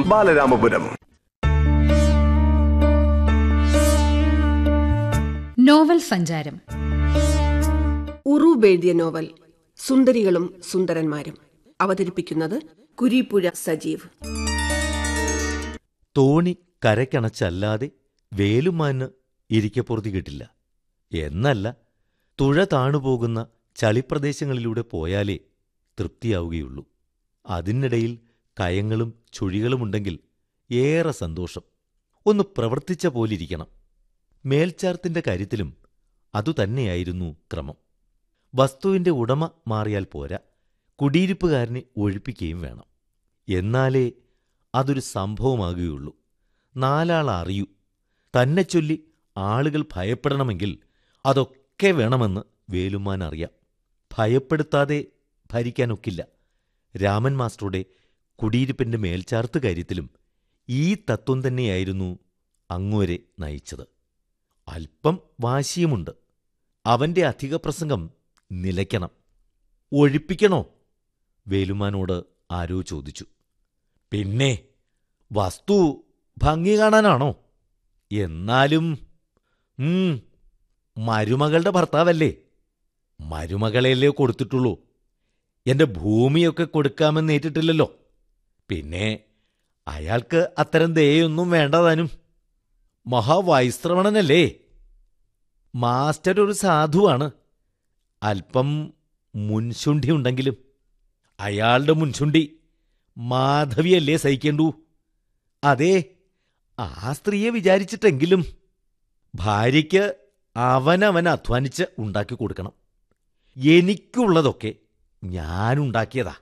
Balaramapuram novel സഞ്ചാരം ഉറൂബ് എഴുതിയ novel സുന്ദരികളും സുന്ദരന്മാരും അവതരിപ്പിക്കുന്നത് കുരീപ്പുഴ സജീവ് തോണി കരക്കണച്ചല്ലാതെ വേലുമാന് ഇരിക്കപ്പുറത്തി കിട്ടില്ല എന്നല്ല തുഴ താണുപോകുന്ന ചളിപ്രദേശങ്ങളിലൂടെ പോയാലേ തൃപ്തിയാവുകയുള്ളൂ അതിനിടയിൽ കയങ്ങളും ചുഴികളുമുണ്ടെങ്കിൽ ഏറെ സന്തോഷം ഒന്ന് പ്രവർത്തിച്ച പോലിരിക്കണം മേൽച്ചാർത്തിന്റെ കാര്യത്തിലും അതുതന്നെയായിരുന്നു ക്രമം വസ്തുവിന്റെ ഉടമ മാറിയാൽ പോരാ കുടിയിരിപ്പുകാരനെ ഒഴിപ്പിക്കുകയും വേണം എന്നാലേ അതൊരു സംഭവമാകുകയുള്ളൂ നാലാൾ അറിയൂ തന്നെ ചൊല്ലി ആളുകൾ ഭയപ്പെടണമെങ്കിൽ അതൊക്കെ വേണമെന്ന് വേലുമാൻ അറിയാം ഭയപ്പെടുത്താതെ ഭരിക്കാനൊക്കില്ല രാമൻ മാസ്റ്ററുടെ കുടിയിരിപ്പിന്റെ മേൽച്ചാർത്ത് കാര്യത്തിലും ഈ തത്വം തന്നെയായിരുന്നു അങ്ങുവരെ നയിച്ചത് അല്പം വാശിയുമുണ്ട് അവന്റെ അധിക പ്രസംഗം നിലയ്ക്കണം ഒഴിപ്പിക്കണോ വേലുമാനോട് ആരോ ചോദിച്ചു പിന്നെ വസ്തു ഭംഗി കാണാനാണോ എന്നാലും ഉം, മരുമകളുടെ ഭർത്താവല്ലേ മരുമകളെയല്ലേ കൊടുത്തിട്ടുള്ളൂ എന്റെ ഭൂമിയൊക്കെ കൊടുക്കാമെന്ന് ഏറ്റിട്ടില്ലല്ലോ പിന്നെ അയാൾക്ക് അത്തരം ദയൊന്നും വേണ്ടതാനും മഹാവൈശ്രവണനല്ലേ മാസ്റ്റർ ഒരു സാധുവാണ് അല്പം മുൻശുണ്ടി ഉണ്ടെങ്കിലും അയാളുടെ മുൻശുണ്ടി മാധവിയല്ലേ സഹിക്കേണ്ടൂ അതെ ആ സ്ത്രീയെ വിചാരിച്ചിട്ടെങ്കിലും ഭാര്യയ്ക്ക് അവനവൻ അധ്വാനിച്ച് ഉണ്ടാക്കി കൊടുക്കണം എനിക്കുള്ളതൊക്കെ ഞാനുണ്ടാക്കിയതാ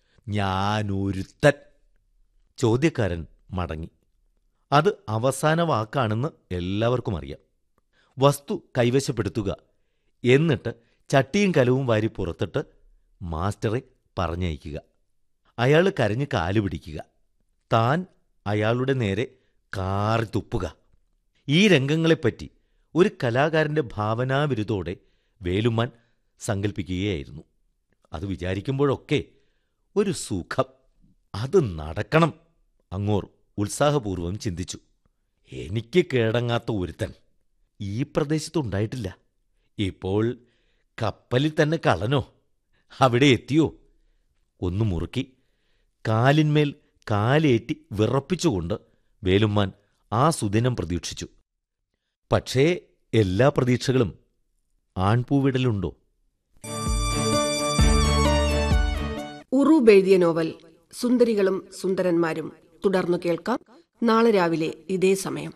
ഞാനൊരുത്തൻ ചോദ്യക്കാരൻ മടങ്ങി അത് അവസാന വാക്കാണെന്ന് എല്ലാവർക്കും അറിയാം വസ്തു കൈവശപ്പെടുത്തുക എന്നിട്ട് ചട്ടിയും കലവും വാരി പുറത്തിട്ട് മാസ്റ്ററെ പറഞ്ഞയക്കുക അയാൾ കരഞ്ഞ് കാലു പിടിക്കുക താൻ അയാളുടെ നേരെ കാറി തുപ്പുക ഈ രംഗങ്ങളെപ്പറ്റി ഒരു കലാകാരന്റെ ഭാവനാവിരുദ്ധോടെ വേലുമാൻ സങ്കല്പിക്കുകയായിരുന്നു അത് വിചാരിക്കുമ്പോഴൊക്കെ ഒരു സുഖം അത് നടക്കണം അങ്ങോർ ഉത്സാഹപൂർവം ചിന്തിച്ചു എനിക്ക് കേടങ്ങാത്ത ഒരുത്തൻ ഈ പ്രദേശത്തുണ്ടായിട്ടില്ല ഇപ്പോൾ കപ്പലിൽ തന്നെ കള്ളനോ അവിടെ എത്തിയോ ഒന്ന് മുറുക്കി കാലിന്മേൽ കാലേറ്റി വിറപ്പിച്ചുകൊണ്ട് വേലുമ്മാൻ ആ സുദിനം പ്രതീക്ഷിച്ചു പക്ഷേ എല്ലാ പ്രതീക്ഷകളും ആൺപൂവിടലുണ്ടോ ഉറൂബ് എഴുതിയ നോവൽ സുന്ദരികളും സുന്ദരന്മാരും തുടർന്നു കേൾക്കാം നാളെ രാവിലെ ഇതേ സമയം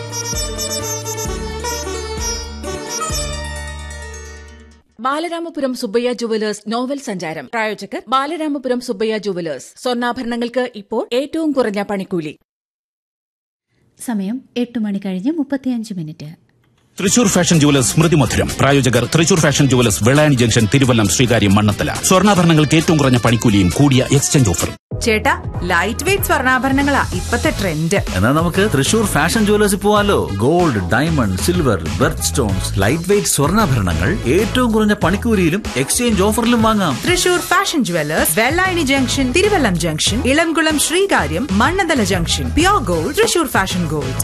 ബാലരാമപുരം സുബ്ബയ്യ ജുവലേഴ്സ് നോവൽ സഞ്ചാരം പ്രായോജകർ ബാലരാമപുരം സുബ്ബയ്യ ജുവലേഴ്സ് സ്വർണ്ണാഭരണങ്ങൾക്ക് ഇപ്പോൾ ഏറ്റവും കുറഞ്ഞ പണിക്കൂലി സമയം എട്ട് മണി കഴിഞ്ഞ് മുപ്പത്തിയഞ്ച് minute Thrissur fashion jewellers Smrithi Madhuram പ്രായോജകർ Thrissur fashion jewellers Vellayani junction Thiruvallam Sreekaryam Mannanthala സ്വർണ്ണാഭരണങ്ങൾക്ക് ഏറ്റവും കുറഞ്ഞ പണിക്കൂലിയും കൂടിയ എക്സ്ചേഞ്ച് ഓഫറും ചേട്ടാ ലൈറ്റ് വെയിറ്റ് സ്വർണ്ണാഭരണങ്ങളാ ഇപ്പത്തെ ട്രെൻഡ് എന്നാൽ നമുക്ക് തൃശൂർ ഫാഷൻ ജുവലേഴ്സിൽ പോവാലോ gold diamond silver birth stones light weight സ്വർണ്ണാഭരണങ്ങൾ ഏറ്റവും കുറഞ്ഞ പണിക്കൂലിയിലും എക്സ്ചേഞ്ച് ഓഫറിലും വാങ്ങാം Thrissur fashion jewellers Vellayani junction Thiruvallam junction Elamkulam Sreekaryam Mannanthala junction pure gold Thrissur fashion gold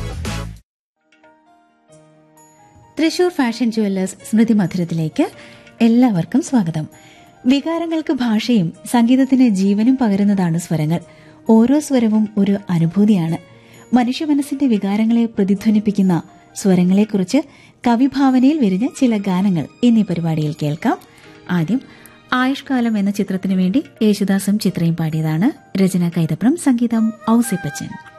Thrissur fashion jewellers Smrithi മധുരത്തിലേക്ക് എല്ലാവർക്കും സ്വാഗതം വികാരങ്ങൾക്ക് ഭാഷയും സംഗീതത്തിന് ജീവനും പകരുന്നതാണ് സ്വരങ്ങൾ ഓരോ സ്വരവും ഒരു അനുഭൂതിയാണ് മനുഷ്യ മനസ്സിന്റെ വികാരങ്ങളെ പ്രതിധ്വനിപ്പിക്കുന്ന സ്വരങ്ങളെക്കുറിച്ച് കവിഭാവനയിൽ വിരിഞ്ഞ ചില ഗാനങ്ങൾ എന്നീ പരിപാടിയിൽ കേൾക്കാം ആദ്യം ആയുഷ്കാലം എന്ന ചിത്രത്തിനു വേണ്ടി യേശുദാസും ചിത്രയും പാടിയതാണ് രചന കൈതപ്രം സംഗീതം ഔസിപ്പച്ചൻ